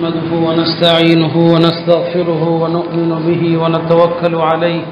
نحمده ونستعينه ونستغفره ونؤمن به ونتوكل عليه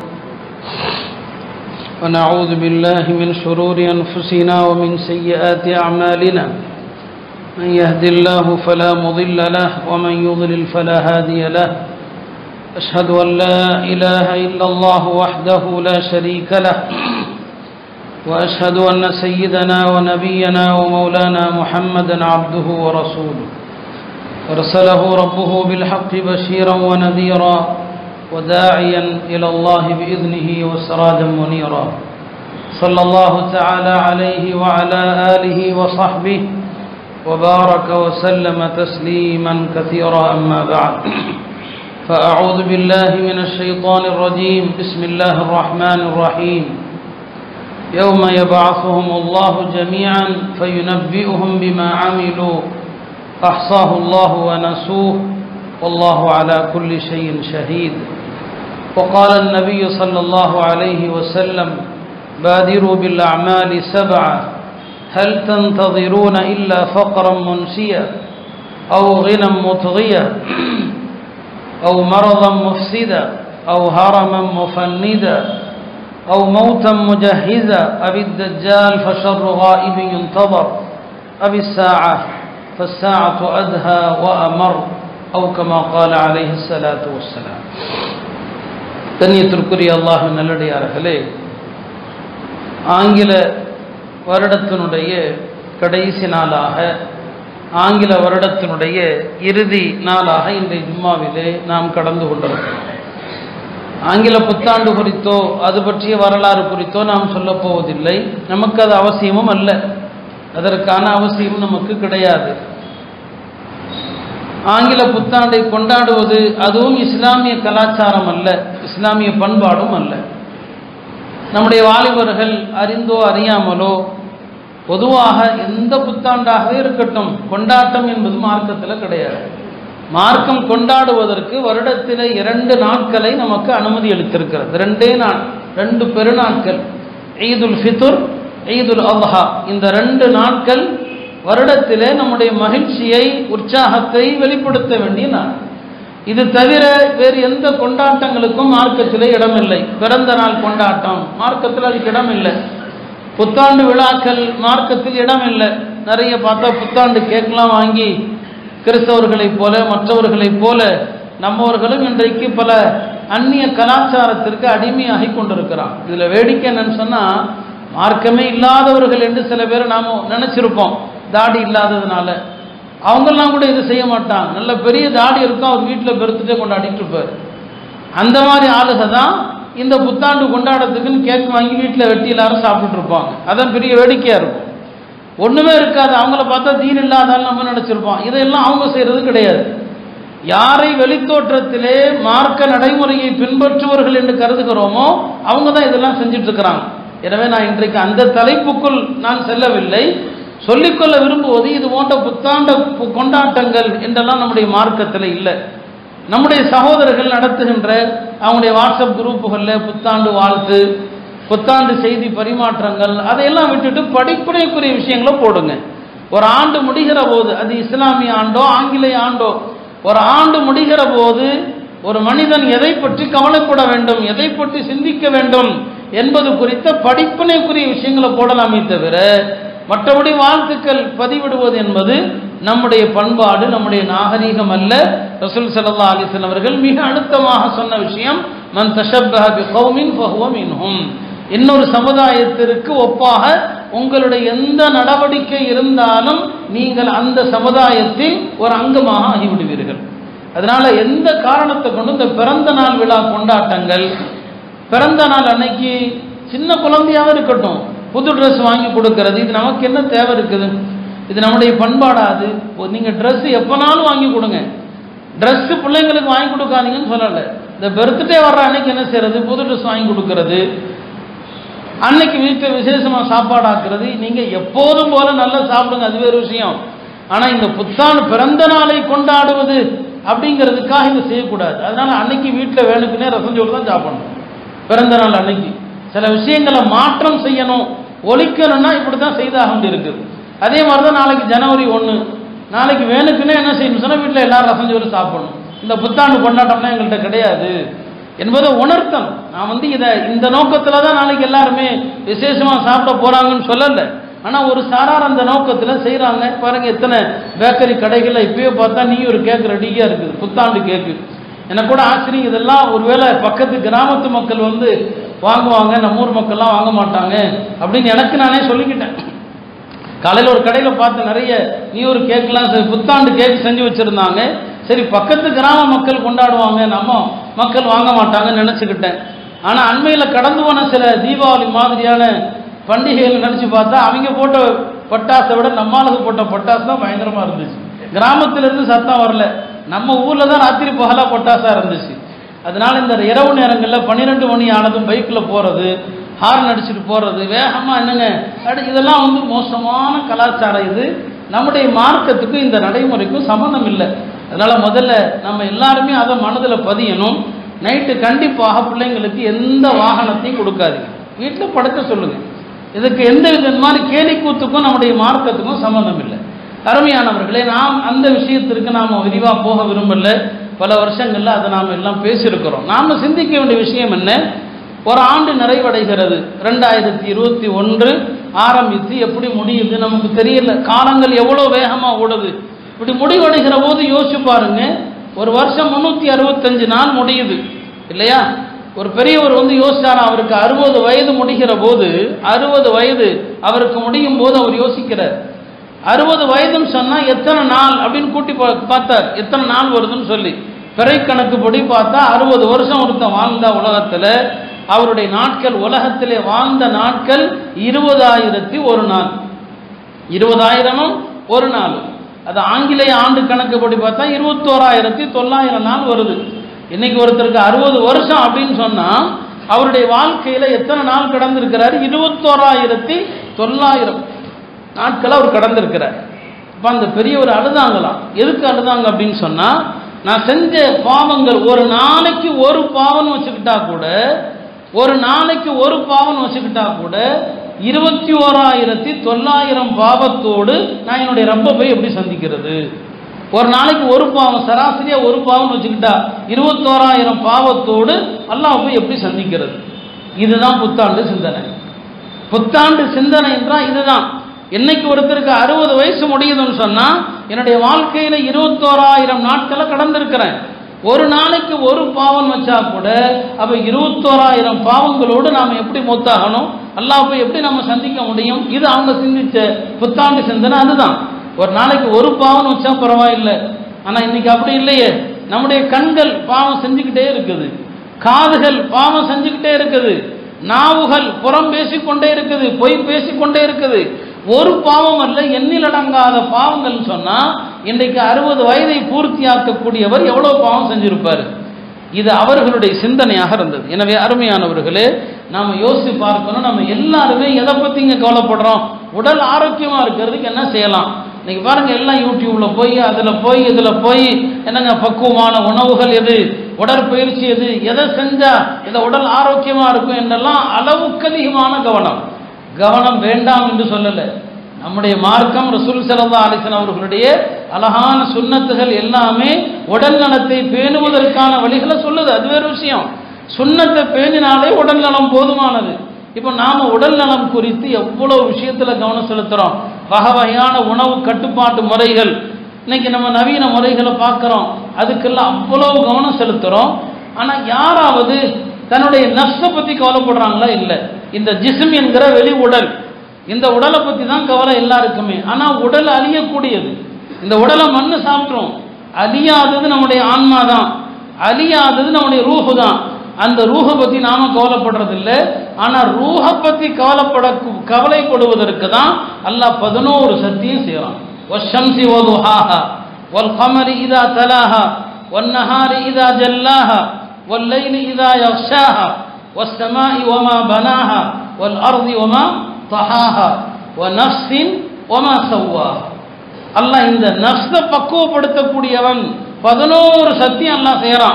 ونعوذ بالله من شرور أنفسنا ومن سيئات أعمالنا من يهد الله فلا مضل له ومن يضلل فلا هادي له أشهد أن لا إله إلا الله وحده لا شريك له وأشهد أن سيدنا ونبينا ومولانا محمدا عبده ورسوله أرسله ربه بالحق بشيرا ونذيرا وداعيا إلى الله بإذنه وسراجا منيرا صلى الله تعالى عليه وعلى آله وصحبه وبارك وسلم تسليما كثيرا أما بعد فأعوذ بالله من الشيطان الرجيم بسم الله الرحمن الرحيم يوم يبعثهم الله جميعا فينبئهم بما عملوا أحصاه الله ونسوه والله على كل شيء شهيد وقال النبي صلى الله عليه وسلم بادروا بالأعمال سبعة هل تنتظرون إلا فقرا منسيا أو غنى مطغيا أو مرضا مفسدا أو هرما مفندا أو موتا مجهزا أبي الدجال فشر غائب ينتظر أبي الساعة فالساعة أدهى وأمر أو كما قال عليه الصلاة والسلام கண்ணியத்திற்குரிய அல்லாஹ் நல்லடியார்களே ஆங்கில வருடத்தினுடைய கடைசி நாளாக ஆங்கில வருடத்தினுடைய இறுதி நாளாக இன்றைய ஜும்மாவிலே நாம் கடந்து கொண்டிருக்கிறோம் ஆங்கில புத்தாண்டு குறித்தோ அது பற்றிய வரலாறு குறித்தோ நாம் சொல்லப் போவதில்லை நமக்கு அது அவசியமும் அல்ல அதற்கான அவசியம் நமக்கு கிடையாது ஆங்கில புத்தாண்டை கொண்டாடுவது அதுவும் இஸ்லாமிய கலாச்சாரம் அல்ல இஸ்லாமிய பண்பாடும் அல்ல நம்முடைய வாலிபர்கள் அறிந்தோ அறியாமலோ பொதுவாக எந்த புத்தாண்டாகவே இருக்கட்டும் கொண்டாட்டம் என்பது மார்க்கத்தில் கிடையாது மார்க்கம் கொண்டாடுவதற்கு வருடத்தில் இரண்டு நாட்களை நமக்கு அனுமதி அளித்திருக்கிறது ரெண்டே நாள் ரெண்டு பெருநாட்கள் ஈதுல் ஃபித்துர் ஈதுல் அல்ஹா இந்த ரெண்டு நாட்கள் வருடத்திலே நம்முடைய மகிழ்ச்சியை உற்சாகத்தை வெளிப்படுத்த வேண்டிய நாள் இது தவிர வேறு எந்த கொண்டாட்டங்களுக்கும் மார்க்கத்திலே இடமில்லை பிறந்த நாள் கொண்டாட்டம் மார்க்கத்தில் அதுக்கு இடம் இல்லை புத்தாண்டு விழாக்கள் மார்க்கத்தில் இடம் இல்லை நிறைய பார்த்தா புத்தாண்டு கேக்லாம் வாங்கி கிறிஸ்தவர்களைப் போல மற்றவர்களைப் போல நம்மவர்களும் இன்றைக்கு பல அந்நிய கலாச்சாரத்திற்கு அடிமையாகி கொண்டிருக்கிறான் இதில் வேடிக்கை என்னன்னு சொன்னால் மார்க்கமே இல்லாதவர்கள் என்று சில பேர் நாம் நினச்சிருப்போம் தாடி இல்லாததுனால அவங்கெல்லாம் கூட இது செய்ய மாட்டாங்க நல்ல பெரிய தாடி இருக்கும் அவர் வீட்டில் பெருத்துட்டே கொண்டாடிட்டு இருப்பார் அந்த மாதிரி ஆளுக தான் இந்த புத்தாண்டு கொண்டாடத்துக்குன்னு கேக் வாங்கி வீட்டில் வெட்டி எல்லாரும் சாப்பிட்டுட்டு இருப்பாங்க அதான் பெரிய வேடிக்கையாக இருக்கும் ஒன்றுமே இருக்காது அவங்கள பார்த்தா தீன் இல்லாதாலும் நம்ம நினச்சிருப்போம் இதையெல்லாம் அவங்க செய்கிறது கிடையாது யாரை வெளித்தோற்றத்திலே மார்க்க நடைமுறையை பின்பற்றுவர்கள் என்று கருதுகிறோமோ அவங்க தான் இதெல்லாம் செஞ்சுட்டு இருக்கிறாங்க எனவே நான் இன்றைக்கு அந்த தலைப்புக்குள் நான் செல்லவில்லை சொல்லிக்கொள்ள விரும்புவது இது போன்ற புத்தாண்ட கொண்டாட்டங்கள் என்றெல்லாம் நம்முடைய மார்க்கத்தில் இல்லை நம்முடைய சகோதரர்கள் நடத்துகின்ற அவங்களுடைய வாட்ஸ்அப் குரூப்புகளில் புத்தாண்டு வாழ்த்து புத்தாண்டு செய்தி பரிமாற்றங்கள் அதையெல்லாம் விட்டுட்டு படிப்புனைக்குரிய விஷயங்களை போடுங்க ஒரு ஆண்டு முடிகிற போது அது இஸ்லாமிய ஆண்டோ ஆங்கிலேய ஆண்டோ ஒரு ஆண்டு முடிகிற போது ஒரு மனிதன் எதை பற்றி கவலைப்பட வேண்டும் எதை பற்றி சிந்திக்க வேண்டும் என்பது குறித்த படிப்பினைக்குரிய விஷயங்களை போடலாமே தவிர மற்றபடி வாழ்த்துக்கள் பதிவிடுவது என்பது நம்முடைய பண்பாடு நம்முடைய நாகரீகம் அல்ல ரசூல் சல்லா அலிஸ்லாம் அவர்கள் மிக அழுத்தமாக சொன்ன விஷயம் மன் தஷப்பி கௌமின் மின்ஹும் இன்னொரு சமுதாயத்திற்கு ஒப்பாக உங்களுடைய எந்த நடவடிக்கை இருந்தாலும் நீங்கள் அந்த சமுதாயத்தில் ஒரு அங்கமாக ஆகிவிடுவீர்கள் அதனால எந்த காரணத்தை கொண்டு இந்த பிறந்த நாள் விழா கொண்டாட்டங்கள் பிறந்த நாள் அன்னைக்கு சின்ன குழந்தையாக இருக்கட்டும் புது ட்ரெஸ் வாங்கி கொடுக்கறது இது நமக்கு என்ன தேவை இருக்குது இது நம்முடைய பண்பாடாது நீங்கள் ட்ரெஸ் எப்போனாலும் வாங்கி கொடுங்க ட்ரெஸ்ஸு பிள்ளைங்களுக்கு வாங்கி கொடுக்காதீங்கன்னு சொல்லலை இந்த பர்த்டே வர்ற அன்னைக்கு என்ன செய்யறது புது ட்ரெஸ் வாங்கி கொடுக்கறது அன்னைக்கு வீட்டில் விசேஷமாக சாப்பாடு ஆக்குறது நீங்கள் எப்போதும் போல நல்லா சாப்பிடுங்க அது வேறு விஷயம் ஆனால் இந்த புத்தாண்டு பிறந்த நாளை கொண்டாடுவது அப்படிங்கிறதுக்காக இதை செய்யக்கூடாது அதனால அன்னைக்கு வீட்டில் வேணுக்குன்னே ரசஞ்சோடு தான் சாப்பிடணும் பிறந்த நாள் அன்னைக்கு சில விஷயங்களை மாற்றம் செய்யணும் ஒழிக்கணும்னா இப்படி தான் செய்தாக வேண்டி இருக்குது அதே மாதிரி தான் நாளைக்கு ஜனவரி ஒன்று நாளைக்கு வேணுக்குன்னே என்ன செய்யணும் சொன்னா வீட்டில் எல்லாரும் ரசம் சோறு சாப்பிடணும் இந்த புத்தாண்டு கொண்டாட்டம்லாம் எங்கள்கிட்ட கிடையாது என்பதை உணர்த்தணும் நான் வந்து இதை இந்த நோக்கத்தில் தான் நாளைக்கு எல்லாருமே விசேஷமாக சாப்பிட போகிறாங்கன்னு சொல்லலை ஆனால் ஒரு சாரார் அந்த நோக்கத்தில் செய்கிறாங்க பாருங்க எத்தனை பேக்கரி கடைகளில் இப்பயே பார்த்தா நீ ஒரு கேக் ரெடியாக இருக்குது புத்தாண்டு கேக்கு எனக்கு கூட ஆச்சரியம் இதெல்லாம் ஒருவேளை பக்கத்து கிராமத்து மக்கள் வந்து வாங்குவாங்க நம்ம ஊர் மக்கள்லாம் வாங்க மாட்டாங்க அப்படின்னு எனக்கு நானே சொல்லிக்கிட்டேன் காலையில் ஒரு கடையில் பார்த்து நிறைய நீ ஒரு கேக்லாம் செ- புத்தாண்டு கேக் செஞ்சு வச்சுருந்தாங்க சரி பக்கத்து கிராம மக்கள் கொண்டாடுவாங்க நம்ம மக்கள் வாங்க மாட்டாங்கன்னு நினச்சிக்கிட்டேன் ஆனால் அண்மையில் கடந்து போன சில தீபாவளி மாதிரியான பண்டிகைகள் நினச்சி பார்த்தா அவங்க போட்ட பட்டாசை விட நம்மளுக்கு போட்ட பட்டாசு தான் பயங்கரமாக இருந்துச்சு கிராமத்துல இருந்து சத்தம் வரல நம்ம ஊரில் தான் ராத்திரி பகலாக பட்டாசாக இருந்துச்சு அதனால இந்த இரவு நேரங்களில் பன்னிரெண்டு மணி ஆனதும் பைக்கில் போகிறது ஹார்ன் அடிச்சுட்டு போகிறது வேகமாக என்னங்க அடி இதெல்லாம் வந்து மோசமான கலாச்சாரம் இது நம்முடைய மார்க்கத்துக்கும் இந்த நடைமுறைக்கும் சம்மந்தம் இல்லை அதனால முதல்ல நம்ம எல்லாருமே அதை மனதில் பதியணும் நைட்டு கண்டிப்பாக பிள்ளைங்களுக்கு எந்த வாகனத்தையும் கொடுக்காதீங்க வீட்டில் படுக்க சொல்லுங்க இதுக்கு எந்த வித இந்த மாதிரி கேலி கூத்துக்கும் நம்முடைய மார்க்கத்துக்கும் சம்மந்தம் இல்லை அருமையானவர்களே நாம் அந்த விஷயத்திற்கு நாம் விரிவாக போக விரும்பல பல வருஷங்கள்ல அதை நாம் எல்லாம் பேசியிருக்கிறோம் நாம் சிந்திக்க வேண்டிய விஷயம் என்ன ஒரு ஆண்டு நிறைவடைகிறது ரெண்டாயிரத்தி இருபத்தி ஒன்று ஆரம்பித்து எப்படி முடியுது நமக்கு தெரியல காலங்கள் எவ்வளோ வேகமாக ஓடுது இப்படி முடிவடைகிற போது யோசிச்சு பாருங்க ஒரு வருஷம் முந்நூற்றி அறுபத்தஞ்சு நாள் முடியுது இல்லையா ஒரு பெரியவர் வந்து யோசிச்சாரா அவருக்கு அறுபது வயது முடிகிற போது அறுபது வயது அவருக்கு முடியும் போது அவர் யோசிக்கிறார் அறுபது வயதுன்னு சொன்னா எத்தனை நாள் அப்படின்னு கூட்டி பா- பார்த்தார் எத்தனை நாள் வருதுன்னு சொல்லி பிறை கணக்குப்படி பார்த்தா அறுபது வருஷம் ஒருத்தன் வாழ்ந்த உலகத்துல அவருடைய நாட்கள் உலகத்திலே வாழ்ந்த நாட்கள் இருபதாயிரத்தி ஒரு நாள் இருபதாயிரமும் ஒரு நாள் அது ஆங்கிலேய ஆண்டு கணக்குப்படி பார்த்தா இருபத்தோராயிரத்தி தொள்ளாயிரம் நாள் வருது இன்னைக்கு ஒருத்தருக்கு அறுபது வருஷம் அப்படின்னு சொன்னா அவருடைய வாழ்க்கையில எத்தனை நாள் கடந்திருக்கிறாரு இருபத்தோராயிரத்தி தொள்ளாயிரம் நாட்கள் அவர் கடந்திருக்கிறார் அப்ப அந்த பெரியவர் அழுதாங்களாம் எதுக்கு அழுதாங்க அப்படின்னு சொன்னா நான் செஞ்ச பாவங்கள் ஒரு நாளைக்கு ஒரு பாவம் வச்சுக்கிட்டா கூட ஒரு நாளைக்கு ஒரு பாவம் வச்சுக்கிட்டா கூட இருபத்தி ஓராயிரத்தி தொள்ளாயிரம் பாவத்தோடு நான் என்னுடைய ரப்ப போய் எப்படி சந்திக்கிறது ஒரு நாளைக்கு ஒரு பாவம் சராசரியா ஒரு பாவம் வச்சுக்கிட்டா இருபத்தோராயிரம் பாவத்தோடு அல்லாஹ் போய் எப்படி சந்திக்கிறது இதுதான் புத்தாண்டு சிந்தனை புத்தாண்டு சிந்தனை என்றால் இதுதான் என்னைக்கு ஒருத்தருக்கு அறுபது வயசு முடியுதுன்னு சொன்னா என்னுடைய வாழ்க்கையில இருபத்தோராயிரம் நாட்களை கடந்திருக்கிறேன் ஒரு நாளைக்கு ஒரு பாவம் வச்சா கூட அப்ப இருபத்தோராயிரம் பாவங்களோடு நாம எப்படி மூத்தாகணும் அல்லாஹ் போய் எப்படி நம்ம சந்திக்க முடியும் இது அவங்க சிந்திச்ச புத்தாண்டு சிந்தனை அதுதான் ஒரு நாளைக்கு ஒரு பாவம் வச்சா பரவாயில்லை ஆனா இன்னைக்கு அப்படி இல்லையே நம்முடைய கண்கள் பாவம் செஞ்சுக்கிட்டே இருக்குது காதுகள் பாவம் செஞ்சுக்கிட்டே இருக்குது நாவுகள் புறம் பேசிக்கொண்டே இருக்குது பொய் பேசிக்கொண்டே இருக்குது ஒரு பாவம் அல்ல எண்ணில் அடங்காத பாவங்கள் சொன்னா இன்றைக்கு அறுபது வயதை பூர்த்தியாக்கக்கூடியவர் எவ்வளவு பாவம் செஞ்சிருப்பாரு இது அவர்களுடைய சிந்தனையாக இருந்தது எனவே அருமையானவர்களே நாம யோசித்து பார்க்கணும் நம்ம எல்லாருமே எதை பத்தி இங்க கவலைப்படுறோம் உடல் ஆரோக்கியமா இருக்கிறதுக்கு என்ன செய்யலாம் இன்னைக்கு பாருங்க எல்லாம் யூடியூப்ல போய் அதுல போய் இதுல போய் என்னங்க பக்குவமான உணவுகள் எது உடற்பயிற்சி எது எதை செஞ்சா இந்த உடல் ஆரோக்கியமா இருக்கும் என்றெல்லாம் அளவுக்கு அதிகமான கவனம் கவனம் வேண்டாம் என்று சொல்லல நம்முடைய மார்க்கம் ரசூல் ஸல்லல்லாஹு அலைஹி வஸல்லம் அவர்களுடைய அழகான சுன்னத்துகள் எல்லாமே உடல் நலத்தை பேணுவதற்கான வழிகளை சொல்லுது அது வேறு விஷயம் சுன்னத்தை பேணினாலே உடல் நலம் போதுமானது இப்போ நாம உடல் நலம் குறித்து எவ்வளவு விஷயத்துல கவனம் செலுத்துறோம் வகை வகையான உணவு கட்டுப்பாட்டு முறைகள் இன்னைக்கு நம்ம நவீன முறைகளை பார்க்குறோம் அதுக்கெல்லாம் அவ்வளவு கவனம் செலுத்துறோம் ஆனா யாராவது தன்னுடைய நஷ்ட பத்தி கவலைப்படுறாங்களா இல்லை இந்த ஜிஸ்ம் என்கிற வெளி உடல் இந்த உடலை பத்தி தான் கவலை எல்லாருக்குமே ஆனா உடல் அழியக்கூடியது இந்த உடலை மண்ணு சாப்பிட்றோம் அழியாதது நம்முடைய ஆன்மா தான் அழியாதது நம்முடைய ரூஹு தான் அந்த ரூஹை பத்தி நாம கவலைப்படுறது இல்லை ஆனா ரூஹை பத்தி கவலைப்பட கவலைப்படுவதற்கு தான் அல்லாஹ் பதினோரு சத்தியம் செய்யறான் والشمس وضحاها والقمر إذا تلاها والنهار إذا جلاها والليل إذا يغشاها والسماء وما بناها والأرض وما طحاها ونفس وما سواها அல்லாஹ் இந்த நஃப்ஸ பக்குவப்படுத்தக்கூடியவன் பதினோரு சத்தியம் அல்லாஹ் செய்யறான்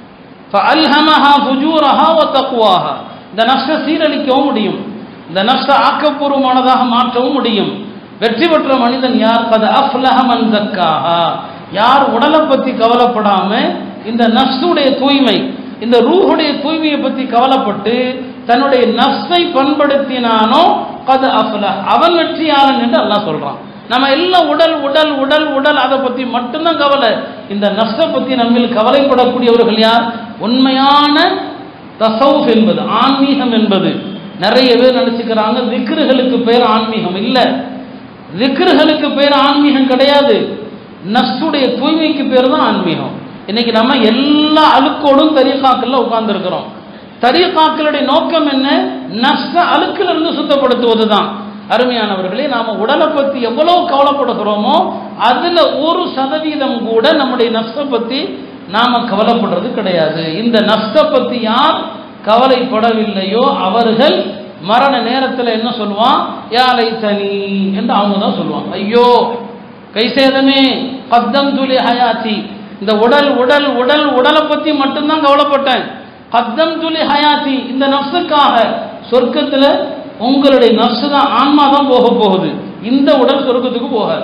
فألهمها فجورها وتقواها இந்த நஃப்ஸ சீரழிக்கவும் முடியும் இந்த நஃப்ஸ ஆக்கப்பூர்வமானதாக மாற்றவும் முடியும் வெற்றி பெற்ற மனிதன் யார் கத அஃப்லஹ மன் ஜக்காஹா யார் உடலை பத்தி கவலைப்படாம இந்த நஃப்ஸுடைய தூய்மை இந்த ரூஹுடைய தூய்மையை பத்தி கவலைப்பட்டு தன்னுடைய நஃப்ஸை பண்படுத்தினானோ கத அஃப்லஹ் அவன் வெற்றியாளன் என்று அல்லாஹ் சொல்றான் நம்ம எல்லாம் உடல் உடல் உடல் உடல் அதை பத்தி மட்டும்தான் கவலை இந்த நஃப்ஸை பத்தி நம்ம கவலைப்படக்கூடியவர்கள் யார் உண்மையான தசவுஃப் என்பது ஆன்மீகம் என்பது நிறைய பேர் நினைச்சுக்கிறாங்க விக்கிர்களுக்கு பேர் ஆன்மீகம் இல்ல விக்கிர்களுக்கு பேர் ஆன்மீகம் கிடையாது நஃப்ஸுடைய தூய்மைக்கு பேர் தான் ஆன்மீகம் இன்னைக்கு நம்ம எல்லா அழுக்கோடும் தரியக்காக்கள்ல உட்கார்ந்து இருக்கிறோம் தரியக்காக்களுடைய நோக்கம் என்ன நஷ்ட அழுக்கில் இருந்து சுத்தப்படுத்துவது தான் அருமையானவர்களே நாம உடலை பத்தி எவ்வளவு கவலைப்படுகிறோமோ அதுல ஒரு சதவீதம் கூட நம்முடைய நஷ்ட பத்தி நாம கவலைப்படுறது கிடையாது இந்த நஷ்ட பத்தி யார் கவலைப்படவில்லையோ அவர்கள் மரண நேரத்தில் என்ன சொல்லுவான் யாரை தனி என்று அவங்க தான் சொல்லுவாங்க ஐயோ கைசேதமே கத்தம் துளி ஹயாத்தி இந்த உடல் உடல் உடல் உடலை பத்தி மட்டும்தான் கவலைப்பட்டேன் கத்தம் துளி ஹயாத்தி இந்த நப்சுக்காக சொர்க்கத்துல உங்களுடைய நப்சு தான் ஆன்மா தான் போக போகுது இந்த உடல் சொர்க்கத்துக்கு போகாது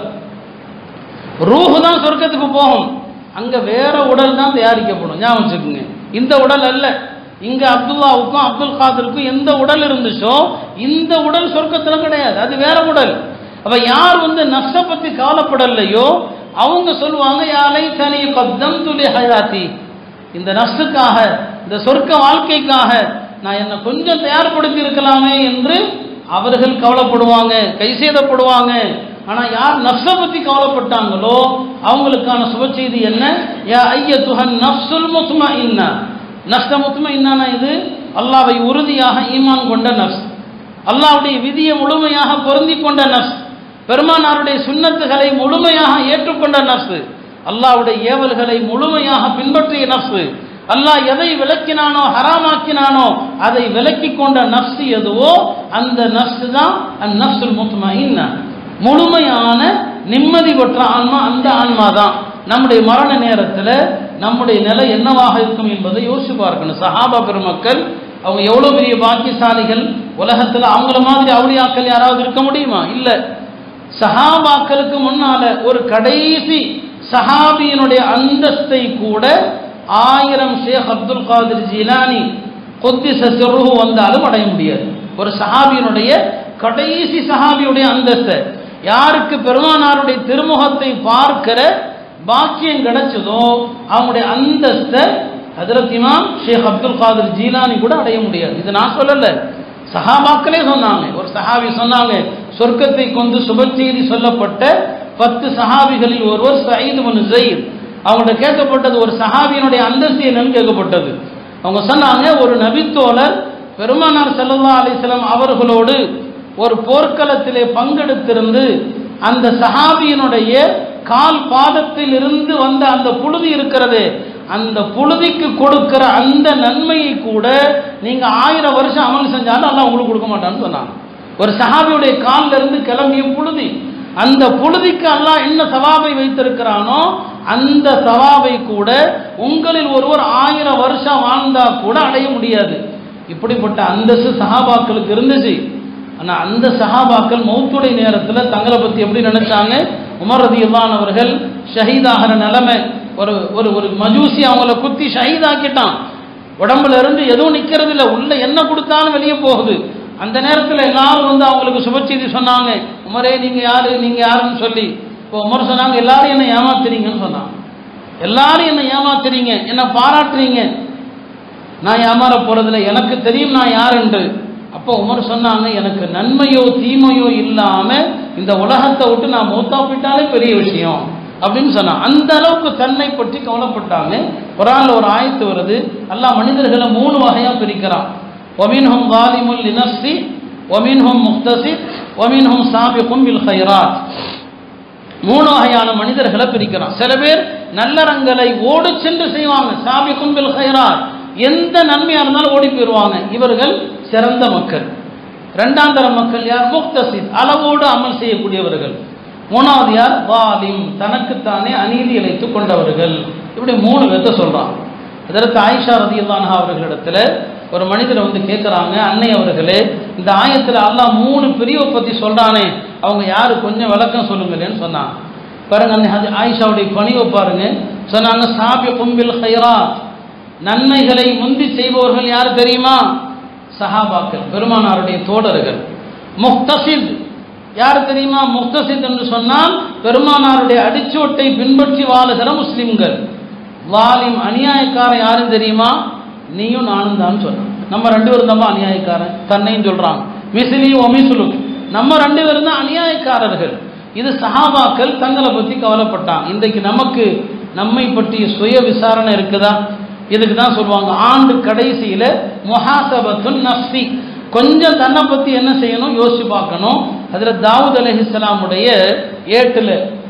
ரூஹு தான் சொர்க்கத்துக்கு போகும் அங்க வேற உடல் தான் தயாரிக்கப்படும் ஞாபகம் வச்சுக்கோங்க இந்த உடல் அல்ல இங்க அப்துல்லாவுக்கும் அப்துல் காதருக்கும் எந்த உடல் இருந்துச்சோ இந்த உடல் சொர்க்கத்துல கிடையாது அது வேற உடல் அப்ப யார் வந்து நஷ்ட பத்தி கவலைப்படலையோ அவங்க சொல்லுவாங்க யாரை தனி கத்தம் துளி ஹயாத்தி இந்த நஷ்டுக்காக இந்த சொர்க்க வாழ்க்கைக்காக நான் என்னை கொஞ்சம் தயார்படுத்தி இருக்கலாமே என்று அவர்கள் கவலைப்படுவாங்க கைசேதப்படுவாங்க ஆனா யார் நஃப்ஸ பத்தி கவலைப்பட்டாங்களோ அவங்களுக்கான சுப செய்தி என்ன யா ஐய துஹன் நஃப்சுல் முத்மா இன்னா நஷ்ட முத்மா இன்னானா இது அல்லாவை உறுதியாக ஈமான் கொண்ட நஃப்ஸ் அல்லாவுடைய விதியை முழுமையாக பொருந்தி கொண்ட நஃப்ஸ் பெருமானாருடைய சுன்னத்துகளை முழுமையாக ஏற்றுக்கொண்ட நஃப்ஸ் அல்லாவுடைய ஏவல்களை முழுமையாக பின்பற்றிய நஃப்ஸ் அல்லாஹ் எதை விளக்கினானோ ஹராமாக்கினானோ அதை விலக்கி கொண்ட நஃப்ஸ் எதுவோ அந்த நஃப்ஸ் தான் அந் நஃப்சுல் முத்மஇன்னா முழுமையான நிம்மதி பெற்ற ஆன்மா அந்த ஆன்மா தான் நம்முடைய மரண நேரத்தில் நம்முடைய நிலை என்னவாக இருக்கும் என்பதை யோசிச்சு பார்க்கணும் சஹாபா பெருமக்கள் அவங்க எவ்வளவு பெரிய பாக்கியசாலிகள் உலகத்தில் அவங்கள மாதிரி அவுளியாக்கள் யாராவது இருக்க முடியுமா இல்லை சஹாபாக்களுக்கு முன்னால ஒரு கடைசி சஹாபியினுடைய அந்தஸ்தை கூட ஆயிரம் ஷேக் அப்துல் காதிர் ஜிலானி கொத்தி சருகு வந்தாலும் அடைய முடியாது ஒரு சஹாபியினுடைய கடைசி சஹாபியுடைய அந்தஸ்தை யாருக்கு பெருமானாருடைய திருமுகத்தை பார்க்கிற பாக்கியம் கிடைச்சதோ அவங்களுடைய அந்தஸ்தை ஹதரத் இமாம் ஷேக் அப்துல் காதிர் ஜீலானி கூட அடைய முடியாது இது நான் சொல்லல சஹாபாக்களே சொன்னாங்க ஒரு சஹாபி சொன்னாங்க சொர்க்கத்தை கொண்டு சுப செய்தி சொல்லப்பட்ட பத்து சஹாபிகளில் ஒருவர் சயீது மனு ஜெயித் அவங்கள்ட்ட கேட்கப்பட்டது ஒரு சஹாபியினுடைய அந்தஸ்து என்னன்னு கேட்கப்பட்டது அவங்க சொன்னாங்க ஒரு நபித்தோழர் பெருமானார் செல்லல்லா அலிஸ்லாம் அவர்களோடு ஒரு போர்க்களத்திலே பங்கெடுத்திருந்து அந்த சஹாபியினுடைய கால் பாதத்தில் இருந்து வந்த அந்த புழுதி இருக்கிறதே அந்த புழுதிக்கு கொடுக்கிற அந்த நன்மையை கூட நீங்க ஆயிரம் வருஷம் அமல் செஞ்சாலும் அல்லாஹ் உங்களுக்கு கொடுக்க மாட்டான்னு சொன்னாங்க ஒரு சஹாபியுடைய காலில் இருந்து கிளம்பிய புழுதி அந்த புழுதிக்கு அல்லாஹ் என்ன சவாபை வைத்திருக்கிறானோ அந்த சவாபை கூட உங்களில் ஒருவர் ஆயிரம் வருஷம் வாழ்ந்தா கூட அடைய முடியாது இப்படிப்பட்ட அந்தஸ்து சஹாபாக்களுக்கு இருந்துச்சு ஆனால் அந்த சஹாபாக்கள் மௌத்துடைய நேரத்தில் தங்களை பற்றி எப்படி நினைச்சாங்க உமர் ரதி அவர்கள் ஷஹீதாகிற நிலைமை ஒரு ஒரு ஒரு மஜூசி அவங்கள குத்தி ஷஹீதாக்கிட்டான் உடம்புல இருந்து எதுவும் நிற்கிறது இல்லை உள்ள என்ன கொடுத்தாலும் வெளியே போகுது அந்த நேரத்தில் எல்லாரும் வந்து அவங்களுக்கு சுப செய்தி சொன்னாங்க உமரே நீங்க யாரு நீங்க யாருன்னு சொல்லி இப்போ உமர் சொன்னாங்க எல்லாரும் என்ன ஏமாத்துறீங்கன்னு சொன்னாங்க எல்லாரும் என்ன ஏமாத்துறீங்க என்ன பாராட்டுறீங்க நான் ஏமாற போறதில்ல எனக்கு தெரியும் நான் யார் என்று அப்போ உமர் சொன்னாங்க எனக்கு நன்மையோ தீமையோ இல்லாம இந்த உலகத்தை விட்டு நான் மூத்தா போயிட்டாலே பெரிய விஷயம் அப்படின்னு சொன்னான் அந்த அளவுக்கு தன்னை பற்றி கவலைப்பட்டாங்க குரான்ல ஒரு ஆயத்து வருது அல்லாஹ் மனிதர்களை மூணு வகையா பிரிக்கிறான் ஒமின்ஹும் வாலிமுல் லினஃப்சி ஒமின்ஹும் முக்தசித் ஒமின்ஹும் சாபிக்கும் பில் ஹைராத் மூணு வகையான மனிதர்களை பிரிக்கிறான் சில பேர் நல்லறங்களை ஓடு சென்று செய்வாங்க சாபிக்கும் பில் ஹைராத் எந்த நன்மையா இருந்தாலும் ஓடி போயிடுவாங்க இவர்கள் சிறந்த மக்கள் இரண்டாம் தர மக்கள் யார் முக்தசித் அளவோடு அமல் செய்யக்கூடியவர்கள் மூணாவது யார் வாலிம் தனக்குத்தானே அநீதி இழைத்துக் கொண்டவர்கள் இப்படி மூணு பேர்த்த சொல்றான் அதற்கு ஆயிஷா ரதி அவர்களிடத்துல ஒரு மனிதர் வந்து கேட்குறாங்க அன்னை அவர்களே இந்த ஆயத்தில் அல்லாஹ் மூணு பிரிவை பற்றி சொல்கிறானே அவங்க யாரு கொஞ்சம் விளக்கம் சொல்லுங்களேன்னு சொன்னாங்க பாருங்க அந்த ஹதி- ஆயிஷாவுடைய பணிவை பாருங்க சொன்னாங்க சாபி கும்பில் ஹைரா நன்மைகளை முந்தி செய்பவர்கள் யார் தெரியுமா சஹாபாக்கள் பெருமானாருடைய தோழர்கள் முக்தசித் யார் தெரியுமா முக்தசித் என்று சொன்னால் பெருமானாருடைய அடிச்சுவட்டை பின்பற்றி வாழுகிற முஸ்லிம்கள் வாலிம் அநியாயக்காரன் யாரும் தெரியுமா நீயும் நானும் தான் சொன்னான் நம்ம ரெண்டு பேரும் தான் அநியாயக்காரன் தன்னையும் சொல்றாங்க மிசிலி ஒமிசுலு நம்ம ரெண்டு பேரும் தான் அநியாயக்காரர்கள் இது சஹாபாக்கள் தங்களை பத்தி கவலைப்பட்டாங்க இன்றைக்கு நமக்கு நம்மை பற்றிய சுய விசாரணை இருக்குதா இதுக்கு தான் சொல்லுவாங்க ஆண்டு கடைசியில முஹாசபத்துன் நஃப்சி கொஞ்சம் தன்னை பத்தி என்ன செய்யணும் யோசிச்சு பார்க்கணும் அதுல தாவூத் அலைஹிஸ்ஸலாமுடைய ஏட்டுல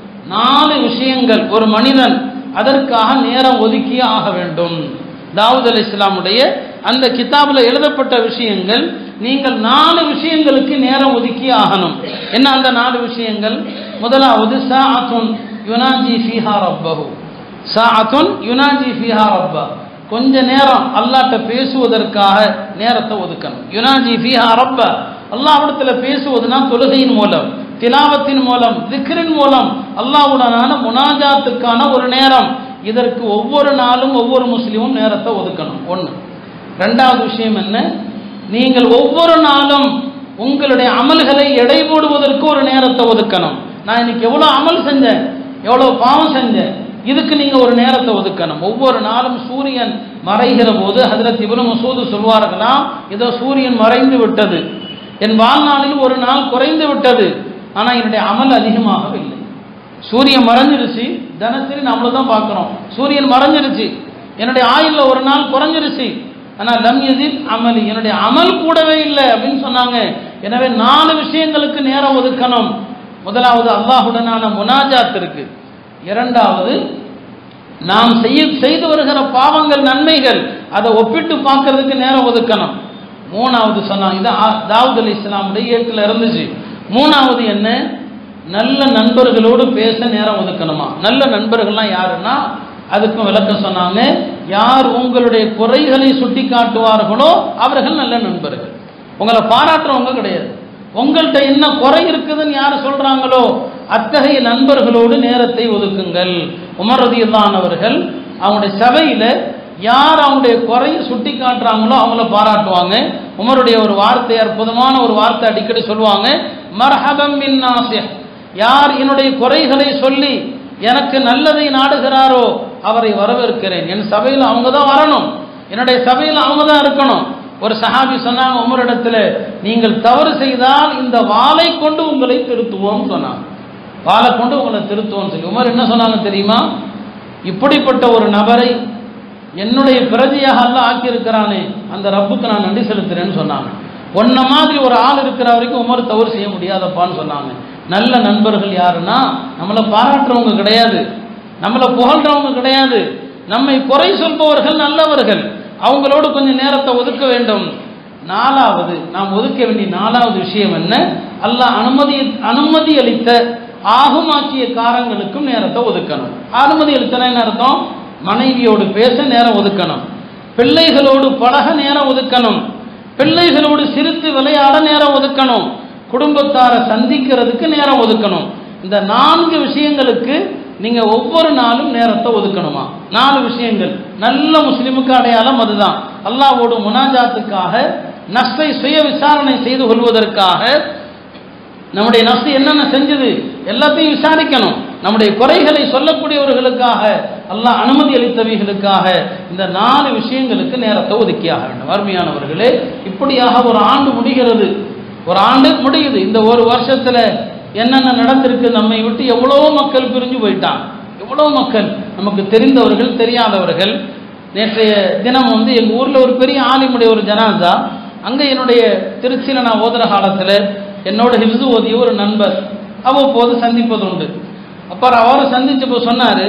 நாலு விஷயங்கள் ஒரு மனிதன் அதற்காக நேரம் ஒதுக்கியே ஆக வேண்டும் தாவூத் அலி இஸ்லாமுடைய அந்த கிதாபில் எழுதப்பட்ட விஷயங்கள் நீங்கள் நாலு விஷயங்களுக்கு நேரம் ஒதுக்கி ஆகணும் என்ன அந்த நாலு விஷயங்கள் முதலாவது சாஅத்துன் யுனாஜி ஃபீஹா ரப்பஹு சாஅத்துன் யுனாஜி ஃபீஹா ரப்பா கொஞ்ச நேரம் அல்லாஹ்ட்ட பேசுவதற்காக நேரத்தை ஒதுக்கணும் யுனாஜி ஃபீஹா ரப்ப அல்லாஹ்விடத்துல பேசுவதுனா தொழுகையின் மூலம் திலாவத்தின் மூலம் திக்ரின் மூலம் அல்லாஹ்வுடனான முனாஜாத்துக்கான ஒரு நேரம் இதற்கு ஒவ்வொரு நாளும் ஒவ்வொரு முஸ்லீமும் நேரத்தை ஒதுக்கணும் ஒன்று ரெண்டாவது விஷயம் என்ன நீங்கள் ஒவ்வொரு நாளும் உங்களுடைய அமல்களை எடை போடுவதற்கு ஒரு நேரத்தை ஒதுக்கணும் நான் இன்னைக்கு எவ்வளோ அமல் செஞ்சேன் எவ்வளோ பாவம் செஞ்சேன் இதுக்கு நீங்க ஒரு நேரத்தை ஒதுக்கணும் ஒவ்வொரு நாளும் சூரியன் மறைகிற போது ஹதரத் இப்னு மசூது சொல்வார்களாம் இதோ சூரியன் மறைந்து விட்டது என் வாழ்நாளில் ஒரு நாள் குறைந்து விட்டது ஆனா என்னுடைய அமல் அதிகமாகவில்லை சூரியன் மறைஞ்சிருச்சு தினசரி நம்மள தான் பார்க்குறோம் சூரியன் மறைஞ்சிருச்சு என்னுடைய ஆயுள்ல ஒரு நாள் குறைஞ்சிருச்சு ஆனா லம் எதிர் அமலி என்னுடைய அமல் கூடவே இல்லை அப்படின்னு சொன்னாங்க எனவே நாலு விஷயங்களுக்கு நேரம் ஒதுக்கணும் முதலாவது அல்லாஹுடனான முனாஜாத் இருக்கு இரண்டாவது நாம் செய்ய செய்து வருகிற பாவங்கள் நன்மைகள் அதை ஒப்பிட்டு பார்க்கறதுக்கு நேரம் ஒதுக்கணும் மூணாவது சொன்னாங்க இது ஆ- தாவூத் அலி இஸ்லாமுடைய ஏட்டில் இருந்துச்சு மூணாவது என்ன நல்ல நண்பர்களோடு பேச நேரம் ஒதுக்கணுமா நல்ல நண்பர்கள்லாம் யாருன்னா அதுக்கும் விளக்கம் சொன்னாங்க யார் உங்களுடைய குறைகளை சுட்டி காட்டுவார்களோ அவர்கள் நல்ல நண்பர்கள் உங்களை பாராட்டுறவங்க கிடையாது உங்கள்கிட்ட என்ன குறை இருக்குதுன்னு யார் சொல்றாங்களோ அத்தகைய நண்பர்களோடு நேரத்தை ஒதுக்குங்கள் உமர் ரதியுல்லான் அவர்கள் அவங்களுடைய சபையில யார் அவங்களுடைய குறையை சுட்டி காட்டுறாங்களோ அவங்கள பாராட்டுவாங்க உமருடைய ஒரு வார்த்தை அற்புதமான ஒரு வார்த்தை அடிக்கடி சொல்லுவாங்க மர்ஹபம் பின் நாசிஹ் யார் என்னுடைய குறைகளை சொல்லி எனக்கு நல்லதை நாடுகிறாரோ அவரை வரவேற்கிறேன் என் சபையில் அவங்க தான் வரணும் என்னுடைய சபையில் அவங்க தான் இருக்கணும் ஒரு சஹாபி சொன்னாங்க உமரிடத்துல நீங்கள் தவறு செய்தால் இந்த வாளை கொண்டு உங்களை திருத்துவோம் சொன்னாங்க வாளை கொண்டு உங்களை திருத்துவோம் சொல்லி உமர் என்ன சொன்னாங்க தெரியுமா இப்படிப்பட்ட ஒரு நபரை என்னுடைய பிரதியாக அல்லாஹ் ஆக்கியிருக்கிறானே அந்த ரப்புக்கு நான் நன்றி செலுத்துறேன்னு சொன்னாங்க உன்ன மாதிரி ஒரு ஆள் இருக்கிற வரைக்கும் உமர் தவறு செய்ய முடியாதப்பான்னு சொன்னாங்க நல்ல நண்பர்கள் யாருன்னா நம்மளை பாராட்டுறவங்க கிடையாது நம்மளை புகழ்றவங்க கிடையாது நம்மை குறை சொல்பவர்கள் நல்லவர்கள் அவங்களோடு கொஞ்சம் நேரத்தை ஒதுக்க வேண்டும் நாலாவது நாம் ஒதுக்க வேண்டிய நாலாவது விஷயம் என்ன அல்லாஹ் அனுமதி அனுமதி அளித்த ஆகுமாக்கிய காரங்களுக்கும் நேரத்தை ஒதுக்கணும் அனுமதி அளித்தனா என்ன அர்த்தம் மனைவியோடு பேச நேரம் ஒதுக்கணும் பிள்ளைகளோடு பழக நேரம் ஒதுக்கணும் பிள்ளைகளோடு சிரித்து விளையாட நேரம் ஒதுக்கணும் குடும்பத்தாரை சந்திக்கிறதுக்கு நேரம் ஒதுக்கணும் இந்த நான்கு விஷயங்களுக்கு நீங்க ஒவ்வொரு நாளும் நேரத்தை ஒதுக்கணுமா நாலு விஷயங்கள் நல்ல முஸ்லிமுக்கு அடையாளம் அதுதான் அல்லாஹ்வோடு முனாஜாத்துக்காக நஷ்டை சுய விசாரணை செய்து கொள்வதற்காக நம்முடைய நஷ்டு என்னென்ன செஞ்சது எல்லாத்தையும் விசாரிக்கணும் நம்முடைய குறைகளை சொல்லக்கூடியவர்களுக்காக அல்லாஹ் அனுமதி அளித்தவைகளுக்காக இந்த நாலு விஷயங்களுக்கு நேரத்தை ஒதுக்கியாக வேண்டும் அருமையானவர்களே இப்படியாக ஒரு ஆண்டு முடிகிறது ஒரு ஆண்டு முடியுது இந்த ஒரு வருஷத்துல என்னென்ன நடந்திருக்கு நம்மை விட்டு எவ்வளோ மக்கள் பிரிஞ்சு போயிட்டாங்க எவ்வளோ மக்கள் நமக்கு தெரிந்தவர்கள் தெரியாதவர்கள் நேற்றைய தினம் வந்து எங்கள் ஊரில் ஒரு பெரிய ஆலிமுடைய ஒரு ஜனாசா அங்கே என்னுடைய திருச்சியில் நான் ஓதுற காலத்தில் என்னோட ஹிப்ஸு ஓதிய ஒரு நண்பர் அவ்வப்போது சந்திப்பது உண்டு அப்புறம் அவரை சந்திச்சப்போ சொன்னார்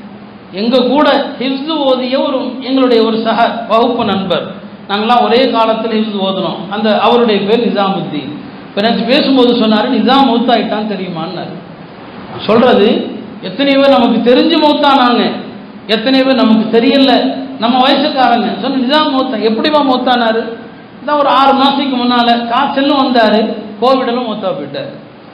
எங்கள் கூட ஹிப்ஸு ஓதிய ஒரு எங்களுடைய ஒரு சக வகுப்பு நண்பர் நாங்களாம் ஒரே காலத்தில் ஹிப்ஸு ஓதுனோம் அந்த அவருடைய பேர் நிசாமுத்தீன் இப்போ நேற்று பேசும்போது சொன்னார் நிசாம் மௌத்தாயிட்டான்னு தெரியுமான்னாரு சொல்றது எத்தனை பேர் நமக்கு தெரிஞ்சு மௌத்தானாங்க எத்தனை பேர் நமக்கு தெரியல நம்ம வயசுக்காரங்க சொன்ன நிஜாம் மூத்தா எப்படிமா மூத்தானாரு இதான் ஒரு ஆறு மாசத்துக்கு முன்னால காய்ச்சலும் வந்தாரு கோவிடலும் மூத்தா போயிட்டாரு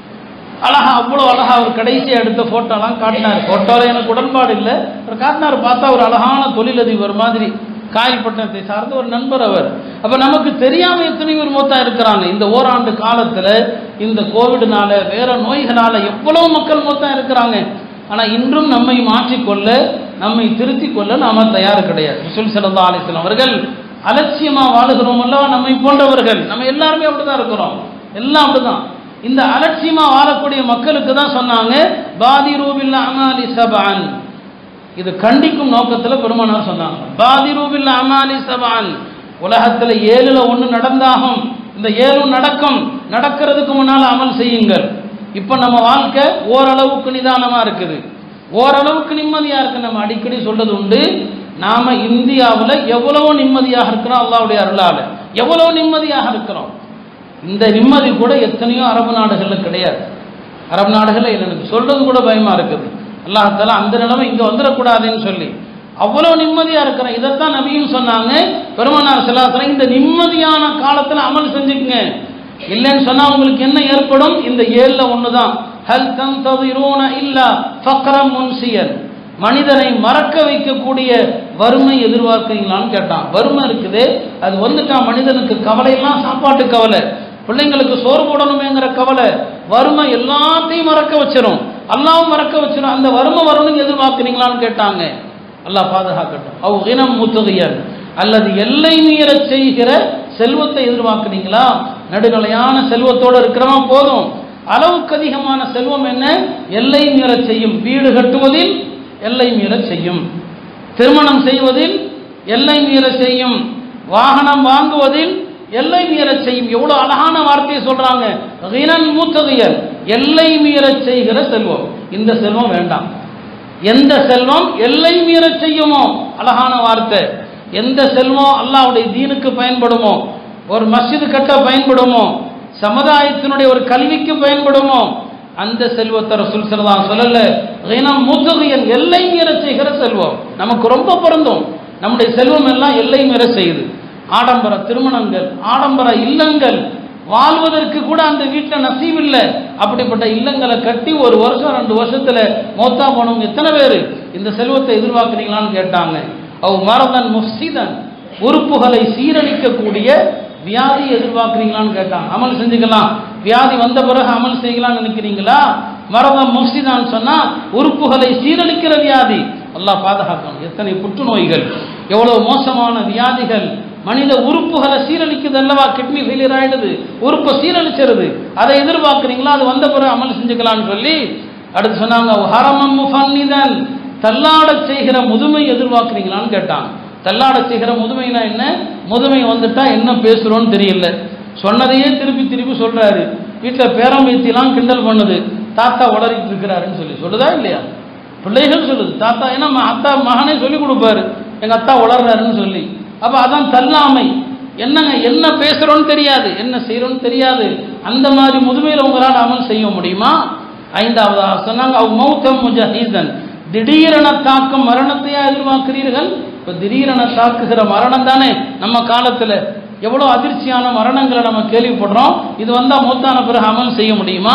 அழகா அவ்வளோ அழகா அவர் கடைசியா எடுத்த போட்டோலாம் காட்டினார் போட்டோல எனக்கு உடன்பாடு இல்லை அவர் காட்டினார் பார்த்தா ஒரு அழகான தொழிலதிபர் மாதிரி காயல்பட்டினத்தை சார்ந்த ஒரு நண்பர் அவர் அப்ப நமக்கு தெரியாம எத்தனை பேர் மூத்தா இருக்கிறாங்க இந்த ஓராண்டு காலத்துல இந்த கோவிட்னால வேற நோய்களால எவ்வளவு மக்கள் மூத்தா இருக்கிறாங்க ஆனா இன்றும் நம்மை மாற்றிக்கொள்ள நம்மை திருத்திக் கொள்ள நாம தயார் கிடையாது ரசூல் ஸல்லல்லாஹு அலைஹி வஸல்லம் அவர்கள் அலட்சியமா வாழுகிறோம் அல்லவா நம்மை போன்றவர்கள் நம்ம எல்லாருமே அப்படிதான் இருக்கிறோம் எல்லாம் அப்படிதான் இந்த அலட்சியமா வாழக்கூடிய மக்களுக்கு தான் சொன்னாங்க பாதிரூபில் அமாலி சபான் இது கண்டிக்கும் நோக்கத்துல பெருமானார் சொன்னாங்க பாதிரூபில் அமாலி சபான் உலகத்துல ஏழுல ஒண்ணு நடந்தாகும் இந்த ஏழும் நடக்கும் நடக்கிறதுக்கு முன்னால அமல் செய்யுங்கள் இப்ப நம்ம வாழ்க்கை ஓரளவுக்கு நிதானமா இருக்குது ஓரளவுக்கு நிம்மதியா இருக்கு நம்ம அடிக்கடி சொல்றது உண்டு நாம இந்தியாவுல எவ்வளவோ நிம்மதியாக இருக்கிறோம் அல்லாவுடைய அருளால எவ்வளவு நிம்மதியாக இருக்கிறோம் இந்த நிம்மதி கூட எத்தனையோ அரபு நாடுகள்ல கிடையாது அரபு நாடுகள்ல எனக்கு சொல்றது கூட பயமா இருக்குது அல்லாஹால அந்த நிலைமை இங்க வந்துடக்கூடாதுன்னு சொல்லி அவ்வளவு நிம்மதியா இருக்கிறேன் இதைத்தான் நபியும் சொன்னாங்க பெருமனார் செல்லாசலம் இந்த நிம்மதியான காலத்துல அமல் செஞ்சுக்குங்க இல்லைன்னு சொன்னா உங்களுக்கு என்ன ஏற்படும் இந்த ஏழுல ஒண்ணுதான் ஹல் தந்ததிரூன இல்லா ஃபக்ரம் முன்சியன் மனிதனை மறக்க வைக்கக்கூடிய வறுமை எதிர்பார்க்கிறீங்களான்னு கேட்டான் வறுமை இருக்குது அது வந்துட்டான் மனிதனுக்கு கவலை எல்லாம் சாப்பாட்டு கவலை பிள்ளைங்களுக்கு சோறு போடணுமேங்கிற கவலை வறுமை எல்லாத்தையும் மறக்க வச்சிரும் அல்லாவும் மறக்க வச்சிரும் அந்த வறுமை வரணும்னு எதிர்பார்க்கிறீங்களான்னு கேட்டாங்க அல்லாஹ் பாதுகாக்கட்டும் அவ் இனம் முத்துகையன் அல்லது எல்லை மீறச் செய்கிற செல்வத்தை எதிர்பார்க்கிறீங்களா நடுநிலையான செல்வத்தோடு இருக்கிறவன் போதும் அளவுக்கு அதிகமான செல்வம் என்ன எல்லை மீறச் செய்யும் வீடு கட்டுவதில் எல்லை மீறச் செய்யும் திருமணம் செய்வதில் எல்லை மீறச் செய்யும் வாகனம் வாங்குவதில் எல்லை மீறச் செய்யும் எவ்வளவு அழகான வார்த்தையை சொல்றாங்க ரினன் மூத்தகையர் எல்லை மீறச் செய்கிற செல்வம் இந்த செல்வம் வேண்டாம் எந்த செல்வம் எல்லை மீறச் செய்யுமோ அழகான வார்த்தை எந்த செல்வம் அல்லாஹ்வுடைய தீனுக்கு பயன்படுமோ ஒரு மஸ்ஜிது கட்ட பயன்படுமோ சமுதாயத்தினுடைய ஒரு கல்விக்கு பயன்படுமோ அந்த செல்வத்தை ரசூல் ஸல்லல்லாஹு சொல்லல ரினம் முத்துகையன் எல்லை மீற செய்கிற செல்வம் நமக்கு ரொம்ப பொருந்தும் நம்முடைய செல்வம் எல்லாம் எல்லை மீற செய்யுது ஆடம்பர திருமணங்கள் ஆடம்பர இல்லங்கள் வாழ்வதற்கு கூட அந்த வீட்டில் நசீவ் இல்லை அப்படிப்பட்ட இல்லங்களை கட்டி ஒரு வருஷம் ரெண்டு வருஷத்துல மௌத்தா போனவங்க எத்தனை பேர் இந்த செல்வத்தை எதிர்பார்க்குறீங்களான்னு கேட்டாங்க அவ் மரதன் முஃப்சிதன் உறுப்புகளை சீரழிக்கக்கூடிய வியாதி எதிர்பார்க்குறீங்களான்னு கேட்டான் அமல் செஞ்சுக்கலாம் வியாதி வந்த பிறகு அமல் செய்யலாம்னு நினைக்கிறீங்களா மரதம் முஃப்சிதான்னு சொன்னா உறுப்புகளை சீரழிக்கிற வியாதி அல்லாஹ் பாதுகாக்கணும் எத்தனை புற்றுநோய்கள் எவ்வளவு மோசமான வியாதிகள் மனித உறுப்புகளை சீரழிக்குது அல்லவா கிட்னி ஃபெயிலியர் ஆயிடுது உறுப்பை சீரழிச்சிருது அதை எதிர்பார்க்குறீங்களா அது வந்த பிறகு அமல் செஞ்சுக்கலாம்னு சொல்லி அடுத்து சொன்னாங்க ஹரமம் முஃபன்னிதன் தள்ளாடச் செய்கிற முதுமை எதிர்பார்க்குறீங்களான்னு கேட்டான் தள்ளாடச் செய்கிற முதுமைனா என்ன முதுமை வந்துட்டா என்ன பேசுறோன்னு தெரியல சொன்னதையே திருப்பி திருப்பி சொல்றாரு வீட்டில் பேரம் பேத்திலாம் கிண்டல் பண்ணுது தாத்தா உளறிட்டு இருக்கிறாருன்னு சொல்லி சொல்லுதா இல்லையா பிள்ளைகள் சொல்லுது தாத்தா ஏன்னா ம- அத்தா மகனே சொல்லி கொடுப்பாரு எங்க அத்தா உளர்றாருன்னு சொல்லி அப்ப அதான் தள்ளாமை என்னங்க என்ன பேசுறோன்னு தெரியாது என்ன செய்யறோன்னு தெரியாது அந்த மாதிரி முதுமையில் உங்களால் அமல் செய்ய முடியுமா ஐந்தாவதாக சொன்னாங்க அவ் மௌத்தம் முஜஹீதன் திடீரென தாக்கும் மரணத்தையா எதிர்பார்க்கிறீர்கள் இப்ப திடீரென தாக்குகிற மரணம் தானே நம்ம காலத்துல எவ்வளவு அதிர்ச்சியான மரணங்களை நம்ம கேள்விப்படுறோம் இது வந்தா மூத்தான பிறகு அமல் செய்ய முடியுமா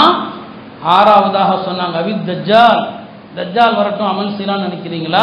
ஆறாவதாக சொன்னாங்க அவித் தஜ்ஜால் தஜ்ஜால் வரட்டும் அமல் செய்யலாம்னு நினைக்கிறீங்களா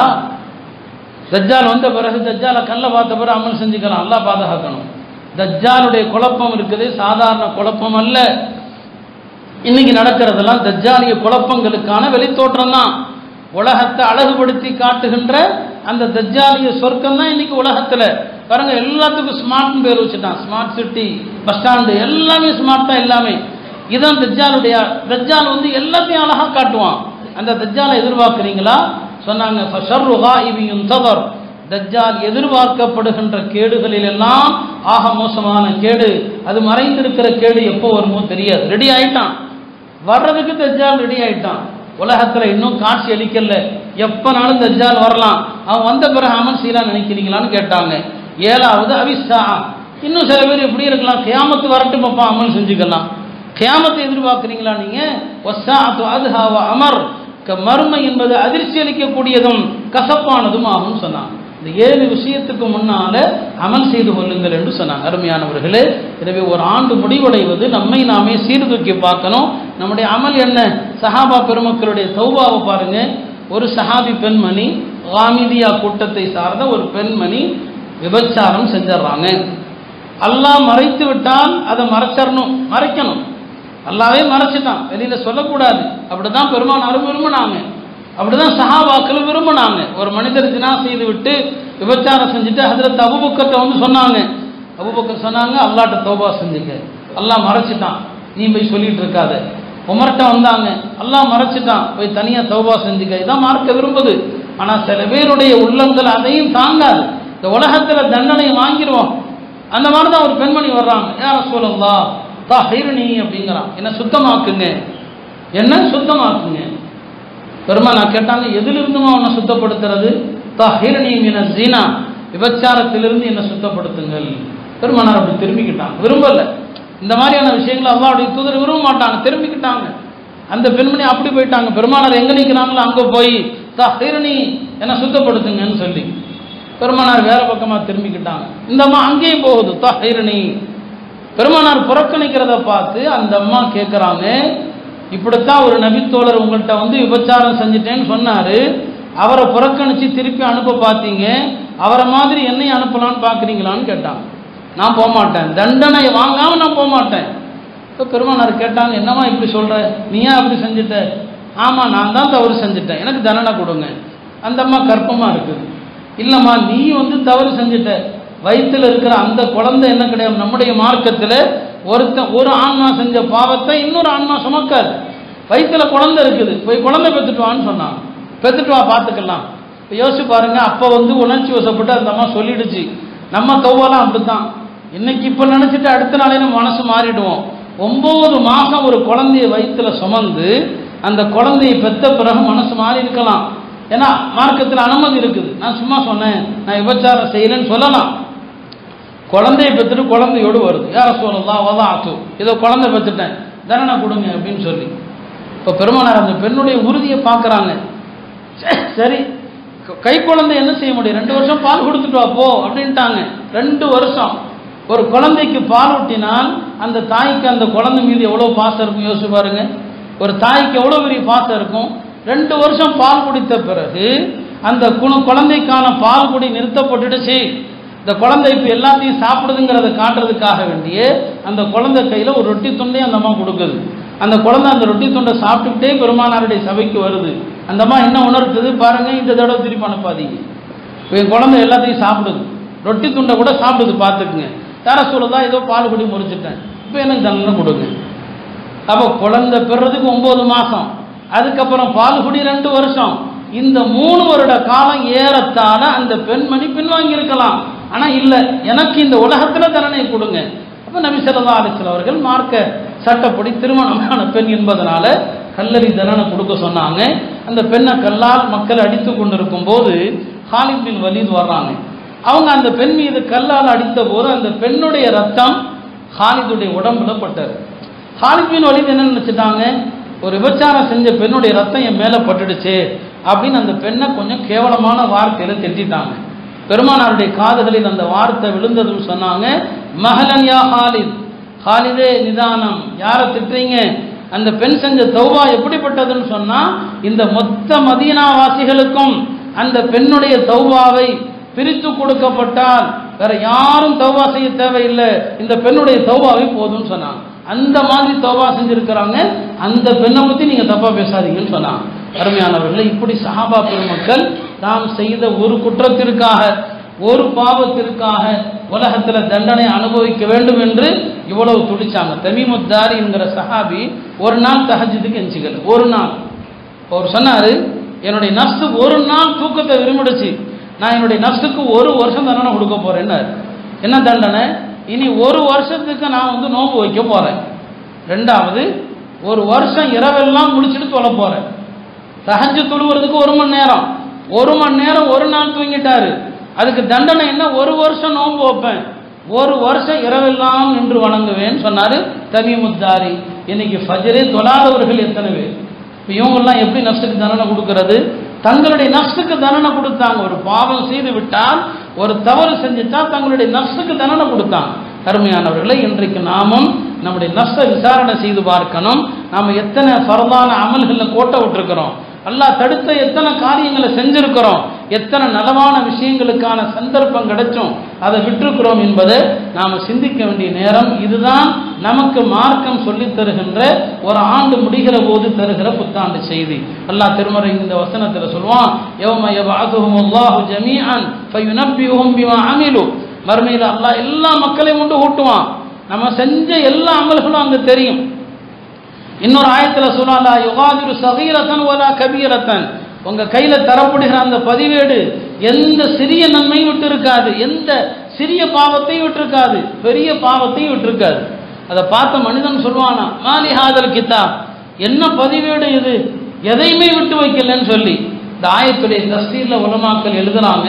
தஜ்ஜால் வந்த பிறகு தஜ்ஜாலை கல்ல பார்த்த பிறகு அமல் செஞ்சுக்கலாம் அல்லாஹ் பாதுகாக்கணும் தஜ்ஜாலுடைய குழப்பம் இருக்குது சாதாரண குழப்பம் அல்ல இன்னைக்கு நடக்கிறதெல்லாம் தஜ்ஜாலிய குழப்பங்களுக்கான வெளித்தோற்றம் தான் உலகத்தை அழகுபடுத்தி காட்டுகின்ற அந்த தஜ்ஜாலிய சொர்க்கம் தான் இன்னைக்கு உலகத்துல பாருங்க எல்லாத்துக்கும் ஸ்மார்ட் பேர் வச்சுட்டான் ஸ்மார்ட் சிட்டி பஸ் ஸ்டாண்டு எல்லாமே ஸ்மார்ட் தான் எல்லாமே இதான் தஜ்ஜாலுடைய தஜ்ஜால் வந்து எல்லாத்தையும் அழகா காட்டுவான் அந்த தஜ்ஜாலை எதிர்பார்க்குறீங்களா சொன்னாங்க ஃபஷர்ரு காயிபி யுன்தவர் தஜ்ஜால் எதிர்பார்க்கப்படுகின்ற கேடுகளில் எல்லாம் ஆக மோசமான கேடு அது மறைந்திருக்கிற கேடு எப்போ வருமோ தெரியாது ரெடி ஆயிட்டான் வர்றதுக்கு தஜ்ஜால் ரெடி ஆயிட்டான் உலகத்துல இன்னும் காட்சி அளிக்கல எப்பனாலும் தஜ்ஜால் வரலாம் அவன் வந்த பிறகு அமல் செய்யலாம் நினைக்கிறீங்களான்னு கேட்டாங்க ஏழாவது அவிஸ்ஸா இன்னும் சில பேர் எப்படி இருக்கலாம் கியாமத்து வரட்டும் பாப்பா அமல் செஞ்சுக்கலாம் கியாமத்தை எதிர்பார்க்குறீங்களா நீங்க வஸ்ஸாஅத்து அதுஹா வ அமர் க- மறுமை என்பது அதிர்ச்சி அளிக்கக்கூடியதும் கசப்பானதும் ஆகும் சொன்னான் இந்த ஏழு விஷயத்துக்கு முன்னால அமல் செய்து கொள்ளுங்கள் என்று சொன்னாங்க அருமையானவர்களே எனவே ஒரு ஆண்டு முடிவடைவது நம்மை நாமே சீர்தூக்கி பார்க்கணும் நம்முடைய அமல் என்ன சஹாபா பெருமக்களுடைய தௌபாவை பாருங்க ஒரு சஹாபி பெண்மணி காமிதியா கூட்டத்தை சார்ந்த ஒரு பெண்மணி விபச்சாரம் செஞ்சிடறாங்க அல்லாஹ் மறைத்து விட்டால் அதை மறைச்சிடணும் மறைக்கணும் அல்லாவே மறைச்சிட்டான் வெளியில சொல்லக்கூடாது அப்படிதான் பெருமானாரும் விரும்பினாங்க அப்படிதான் சஹாபாக்களும் விரும்பினாங்க ஒரு மனிதர் தினா செய்து விட்டு விபச்சாரம் செஞ்சுட்டு ஹதரத் அபுபக்கத்தை வந்து சொன்னாங்க அபுபக்கர் சொன்னாங்க அல்லாட்ட தௌபா செஞ்சுக்க அல்லாஹ் மறைச்சிட்டான் நீ போய் சொல்லிட்டு இருக்காத உமர்கிட்ட வந்தாங்க அல்லாஹ் மறைச்சிட்டான் போய் தனியா தௌபா செஞ்சுக்க இதான் மார்க்க விரும்புது ஆனா சில பேருடைய உள்ளங்கள் அதையும் தாங்காது இந்த உலகத்துல தண்டனை வாங்கிடுவோம் அந்த மாதிரி தான் ஒரு பெண்மணி வர்றாங்க யார சொல்லலா தா ஹைரணி அப்படிங்கிறான் என்ன சுத்தமாக்குங்க என்ன சுத்தமாக்குங்க பெருமா நான் கேட்டாங்க எதிலிருந்துமா உன்னை சுத்தப்படுத்துறது தா ஹைரணி மீன ஜீனா விபச்சாரத்திலிருந்து என்னை சுத்தப்படுத்துங்கள் பெருமானார் அப்படி திரும்பிக்கிட்டாங்க விரும்பல இந்த மாதிரியான விஷயங்களை அல்லாவுடைய தூதர் விரும்ப மாட்டாங்க திரும்பிக்கிட்டாங்க அந்த பெண்மணி அப்படி போயிட்டாங்க பெருமானார் எங்க நிற்கிறாங்களோ அங்க போய் தா ஹைரணி என்னை சுத்தப்படுத்துங்கன்னு சொல்லி பெருமானார் வேற பக்கமா திரும்பிக்கிட்டாங்க இந்த அம்மா அங்கேயும் போகுது தஹிரணி பெருமானார் புறக்கணிக்கிறத பார்த்து அந்த அம்மா கேட்குறாங்க இப்படித்தான் ஒரு நபித்தோழர் உங்கள்கிட்ட வந்து விபச்சாரம் செஞ்சுட்டேன்னு சொன்னாரு அவரை புறக்கணிச்சு திருப்பி அனுப்ப பார்த்தீங்க அவரை மாதிரி என்னை அனுப்பலான்னு பார்க்குறீங்களான்னு கேட்டாங்க நான் போக மாட்டேன் தண்டனை வாங்காம நான் போக மாட்டேன் இப்போ பெருமானார் கேட்டாங்க என்னம்மா இப்படி சொல்ற நீ ஏன் அப்படி செஞ்சுட்ட ஆமாம் நான் தான் தவறு செஞ்சுட்டேன் எனக்கு தண்டனை கொடுங்க அந்த அம்மா கற்பமாக இருக்குது இல்லைம்மா நீ வந்து தவறு செஞ்சுட்ட வயிற்றில் இருக்கிற அந்த குழந்தை என்ன கிடையாது நம்முடைய மார்க்கத்தில் ஒருத்தன் ஒரு ஆன்மா செஞ்ச பாவத்தை இன்னொரு ஆன்மா சுமக்காது வயிற்றில் குழந்தை இருக்குது போய் குழந்தை பெற்றுட்டு வான்னு சொன்னான் பெற்றுட்டு வா பார்த்துக்கலாம் இப்போ யோசிச்சு பாருங்க அப்போ வந்து உணர்ச்சி வசப்பட்டு அந்த அம்மா சொல்லிடுச்சு நம்ம தௌவெல்லாம் அப்படித்தான் இன்னைக்கு இப்போ நினச்சிட்டு அடுத்த நாளே நம்ம மனசு மாறிடுவோம் ஒம்பது மாதம் ஒரு குழந்தைய வயிற்றுல சுமந்து அந்த குழந்தையை பெத்த பிறகு மனசு மாறி இருக்கலாம் ஏன்னா மார்க்கத்தில் அனுமதி இருக்குது நான் சும்மா சொன்னேன் நான் விபச்சாரம் செய்யலைன்னு சொல்லலாம் குழந்தைய பெற்றுட்டு குழந்தையோடு வருது யார சொல்லலாம் வதா ஆத்து இதோ குழந்தை பெற்றுட்டேன் தண்டனை கொடுங்க அப்படின்னு சொல்லி இப்போ பெருமானார் அந்த பெண்ணுடைய உறுதியை பார்க்குறாங்க சரி கை குழந்தை என்ன செய்ய முடியும் ரெண்டு வருஷம் பால் கொடுத்துட்டு வா போ அப்படின்ட்டாங்க ரெண்டு வருஷம் ஒரு குழந்தைக்கு பால் ஊட்டினால் அந்த தாய்க்கு அந்த குழந்தை மீது எவ்வளோ பாசம் இருக்கும் யோசிச்சு பாருங்க ஒரு தாய்க்கு எவ்வளோ பெரிய பாசம் இருக்கும் ரெண்டு வருஷம் பால் குடித்த பிறகு அந்த குண குழந்தைக்கான பால் குடி நிறுத்தப்பட்டுடுச்சு இந்த குழந்தை இப்போ எல்லாத்தையும் சாப்பிடுதுங்கிறத காட்டுறதுக்காக வேண்டிய அந்த குழந்தை கையில் ஒரு ரொட்டி துண்டை அந்த அம்மா கொடுக்குது அந்த குழந்தை அந்த ரொட்டி துண்டை சாப்பிட்டுக்கிட்டே பெருமானாருடைய சபைக்கு வருது அந்த அம்மா என்ன உணர்த்துது பாருங்க இந்த தடவை திருப்பி அனுப்பாதீங்க இப்போ என் குழந்தை எல்லாத்தையும் சாப்பிடுது ரொட்டி துண்டை கூட சாப்பிடுது பார்த்துக்குங்க யார சொல்லுதா ஏதோ பால் குடி முறிச்சிட்டேன் இப்போ எனக்கு தண்டனை கொடுங்க அப்போ குழந்தை பெறதுக்கு ஒம்பது மாதம் அதுக்கப்புறம் பால்குடி ரெண்டு வருஷம் இந்த மூணு வருட காலம் ஏறத்தாழ அந்த பெண்மணி பின்வாங்கி இருக்கலாம் ஆனா இல்ல எனக்கு இந்த உலகத்துல தண்டனை கொடுங்க அப்ப நபி ஸல்லல்லாஹு அலைஹி வஸல்லம் அவர்கள் மார்க்க சட்டப்படி திருமணமான பெண் என்பதனால கல்லறி தண்டனை கொடுக்க சொன்னாங்க அந்த பெண்ணை கல்லால் மக்கள் அடித்து கொண்டிருக்கும் போது ஹாலித் பின் வலீத் வர்றாங்க அவங்க அந்த பெண் மீது கல்லால் அடித்த போது அந்த பெண்ணுடைய ரத்தம் ஹாலிதுடைய உடம்புல பட்டது ஹாலித் பின் வலீத் என்ன நினைச்சிட்டாங்க ஒரு விபச்சாரம் செஞ்ச பெண்ணுடைய ரத்தம் என் மேலே பட்டுடுச்சு அப்படின்னு அந்த பெண்ணை கொஞ்சம் கேவலமான வார்த்தையில திட்டிட்டாங்க பெருமானாருடைய காதுகளில் அந்த வார்த்தை விழுந்ததும் சொன்னாங்க மஹலன் யா ஹாலித் ஹாலிதே நிதானம் யாரை திட்டுறீங்க அந்த பெண் செஞ்ச தௌவா எப்படிப்பட்டதுன்னு சொன்னா இந்த மொத்த மதீனாவாசிகளுக்கும் அந்த பெண்ணுடைய தௌவாவை பிரித்து கொடுக்கப்பட்டால் வேற யாரும் தௌவா செய்ய தேவையில்லை இந்த பெண்ணுடைய தௌவாவை போதும்னு சொன்னாங்க அந்த மாதிரி தௌவா செஞ்சிருக்கிறாங்க அந்த பெண்ணை பற்றி நீங்க தப்பா பேசாதீங்கன்னு சொன்னாங்க அருமையானவர்களே இப்படி சஹாபா பெருமக்கள் தாம் செய்த ஒரு குற்றத்திற்காக ஒரு பாவத்திற்காக உலகத்துல தண்டனை அனுபவிக்க வேண்டும் என்று இவ்வளவு துடிச்சாங்க தமீமுத்தாரி என்கிற சஹாபி ஒரு நாள் தஹஜுதுக்கு எஞ்சிக்கல ஒரு நாள் அவர் சொன்னாரு என்னுடைய நஃப்ஸு ஒரு நாள் தூக்கத்தை விரும்பிடுச்சு நான் என்னுடைய நஃப்ஸுக்கு ஒரு வருஷம் தண்டனை கொடுக்க போறேன்னாரு என்ன தண்டனை இனி ஒரு வருஷத்துக்கு நான் வந்து நோன்பு வைக்க போறேன் ரெண்டாவது ஒரு வருஷம் இரவெல்லாம் முடிச்சுட்டு தொலை போறேன் தஹஜ்ஜு தொழுவுறதுக்கு ஒரு மணி நேரம் ஒரு மணி நேரம் ஒரு நாள் தூங்கிட்டாரு அதுக்கு தண்டனை என்ன ஒரு வருஷம் நோன்பு வைப்பேன் ஒரு வருஷம் இரவெல்லாம் நின்று வணங்குவேன்னு சொன்னாரு தமீமுத்தாரி இன்னைக்கு ஃபஜரே தொழாதவர்கள் எத்தனை பேர் இப்போ இவங்கெல்லாம் எப்படி நஃப்ஸுக்கு தண்டனை கொடுக்கறது தங்களுடைய நஷ்டுக்கு தண்டனை கொடுத்தாங்க ஒரு பாவம் செய்து விட்டால் ஒரு தவறு செஞ்சுட்டா தங்களுடைய நஷ்டுக்கு தண்டனை கொடுத்தாங்க அருமையானவர்களை இன்றைக்கு நாமும் நம்முடைய நஷ்ட விசாரணை செய்து பார்க்கணும் நாம எத்தனை ஃபரதான அமல்களில் கோட்டை விட்டுருக்கிறோம் அல்லாஹ் தடுத்த எத்தனை காரியங்களை செஞ்சிருக்கிறோம் எத்தனை நலவான விஷயங்களுக்கான சந்தர்ப்பம் கிடைச்சும் அதை விட்டிருக்கிறோம் என்பதை நாம் சிந்திக்க வேண்டிய நேரம் இதுதான் நமக்கு மார்க்கம் சொல்லித் தருகின்ற ஒரு ஆண்டு முடிகிற போது தருகிற புத்தாண்டு செய்தி அல்லாஹ் திருமறை இந்த வசனத்தில் சொல்லுவான் யௌம யபஅதுஹும் அல்லாஹு ஜமீஅன் ஃபயுனப்பியுஹும் பிமா அமிலு மறுமையில் அல்லாஹ் எல்லா மக்களையும் கொண்டு ஊட்டுவான் நம்ம செஞ்ச எல்லா அமல்களும் அங்க தெரியும் இன்னொரு ஆயத்துல சொல்லலா யுகாதிரு சகீரத்தன் ஒலா கபீரத்தன் உங்க கையில தரப்படுகிற அந்த பதிவேடு எந்த சிறிய நன்மையும் விட்டு இருக்காது எந்த சிறிய பாவத்தையும் விட்டு இருக்காது பெரிய பாவத்தையும் விட்டு இருக்காது அதை பார்த்த மனிதன் சொல்லுவானா மாலி ஹாதல் கித்தா என்ன பதிவேடு இது எதையுமே விட்டு வைக்கலன்னு சொல்லி இந்த ஆயத்துடைய தஸ்தீர்ல உலமாக்கள் எழுதுறாங்க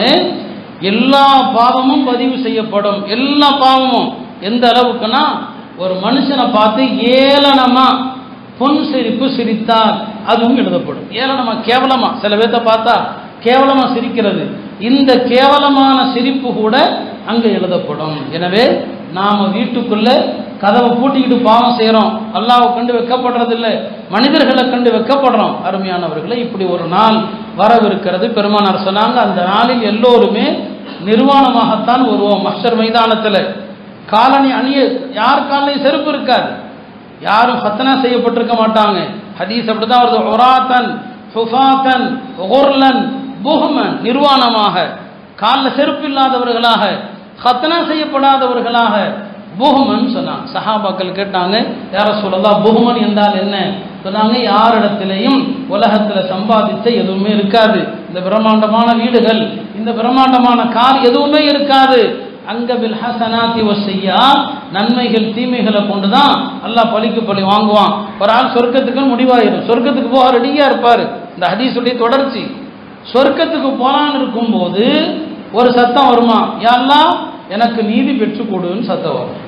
எல்லா பாவமும் பதிவு செய்யப்படும் எல்லா பாவமும் எந்த அளவுக்குன்னா ஒரு மனுஷனை பார்த்து ஏளனமா பொன் சிரிப்பு சிரித்தார் அதுவும் எழுதப்படும் ஏளனமா கேவலமா சில பேர்த்த பார்த்தா கேவலமா சிரிக்கிறது இந்த கேவலமான சிரிப்பு கூட அங்க எழுதப்படும் எனவே நாம வீட்டுக்குள்ள கதவை பூட்டிக்கிட்டு பாவம் செய்யறோம் அல்லாவை கண்டு வெக்கப்படுறது இல்லை மனிதர்களை கண்டு வெக்கப்படுறோம் அருமையானவர்களை இப்படி ஒரு நாள் வரவிருக்கிறது பெருமானார் சொன்னாங்க அந்த நாளில் எல்லோருமே நிர்வாணமாகத்தான் வருவோம் மஸ்டர் மைதானத்தில் காலனி அணிய யார் காலையும் செருப்பு இருக்காது யாரும் ஹத்தனா செய்யப்பட்டிருக்க மாட்டாங்க ஹதீஸ் அப்படிதான் வருது ஒராத்தன் ஹுஃபாத்தன் ஒர்லன் புஹ்மன் நிர்வாணமாக காலில் செருப்பு இல்லாதவர்களாக ஹத்தனா செய்யப்படாதவர்களாக புஹ்மன் சொன்னாங்க சஹாபாக்கள் கேட்டாங்க யார சொல்லலாம் புஹ்மன் என்றால் என்ன சொன்னாங்க யாரிடத்திலையும் உலகத்துல சம்பாதிச்ச எதுவுமே இருக்காது இந்த பிரம்மாண்டமான வீடுகள் இந்த பிரம்மாண்டமான கார் எதுவுமே இருக்காது அங்க பில் ஹசனாத்தி செய்யா நன்மைகள் தீமைகளை கொண்டு தான் அல்லாஹ் பழிக்கு பழி வாங்குவான் ஒரு ஆள் சொர்க்கத்துக்கு முடிவாயிரும் சொர்க்கத்துக்கு போக ரெடியா இருப்பாரு இந்த ஹதீஸுடைய தொடர்ச்சி சொர்க்கத்துக்கு போலான்னு இருக்கும்போது ஒரு சத்தம் வருமா யாரெல்லாம் எனக்கு நீதி பெற்று கொடுன்னு சத்தம் வரும்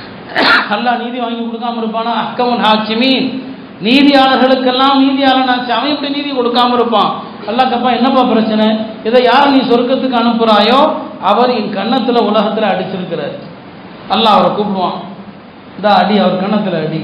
அல்லாஹ் நீதி வாங்கி கொடுக்காம இருப்பானா அக்கமன் ஹாக்கிமீன் நீதியாளர்களுக்கெல்லாம் நீதியாளனாச்சு அவன் எப்படி நீதி கொடுக்காம இருப்பான் அல்லாஹ் கப்பா என்னப்பா பிரச்சனை இதை யாரை நீ சொர்க்கத்துக்கு அனுப்புறாயோ அவர் என் கன்னத்துல உலகத்துல அடிச்சிருக்கிறார் அல்லாஹ் அவரை கூப்பிடுவான் இந்த அடி அவர் கன்னத்துல அடி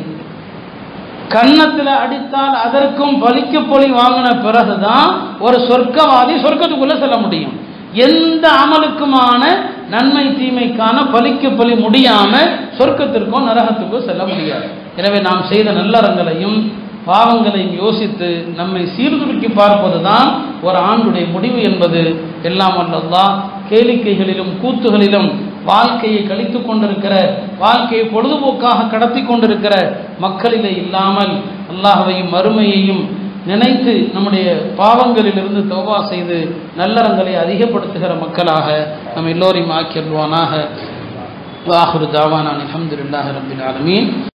கன்னத்துல அடித்தால் அதற்கும் பலிக்கு பொலி வாங்கின பிறகுதான் ஒரு சொர்க்கவாதி சொர்க்கத்துக்குள்ள செல்ல முடியும் எந்த அமலுக்குமான நன்மை தீமைக்கான பலிக்கு பலி முடியாம சொர்க்கத்திற்கும் நரகத்துக்கும் செல்ல முடியாது எனவே நாம் செய்த நல்லறங்களையும் பாவங்களையும் யோசித்து நம்மை சீர்தூக்கி பார்ப்பதுதான் ஒரு ஆண்டுடைய முடிவு என்பது எல்லாம் அல்லல்லா கேளிக்கைகளிலும் கூத்துகளிலும் வாழ்க்கையை கழித்து கொண்டிருக்கிற வாழ்க்கையை பொழுதுபோக்காக கடத்தி கொண்டிருக்கிற மக்களிலே இல்லாமல் அல்லாஹவையும் மறுமையையும் நினைத்து நம்முடைய பாவங்களிலிருந்து தௌபா செய்து நல்லறங்களை அதிகப்படுத்துகிற மக்களாக நம் எல்லோரையும் ஆக்கிடுவானாக வாஹுரு தாவானான் அலமதுல்லாஹ் ரபில் ஆலமீன்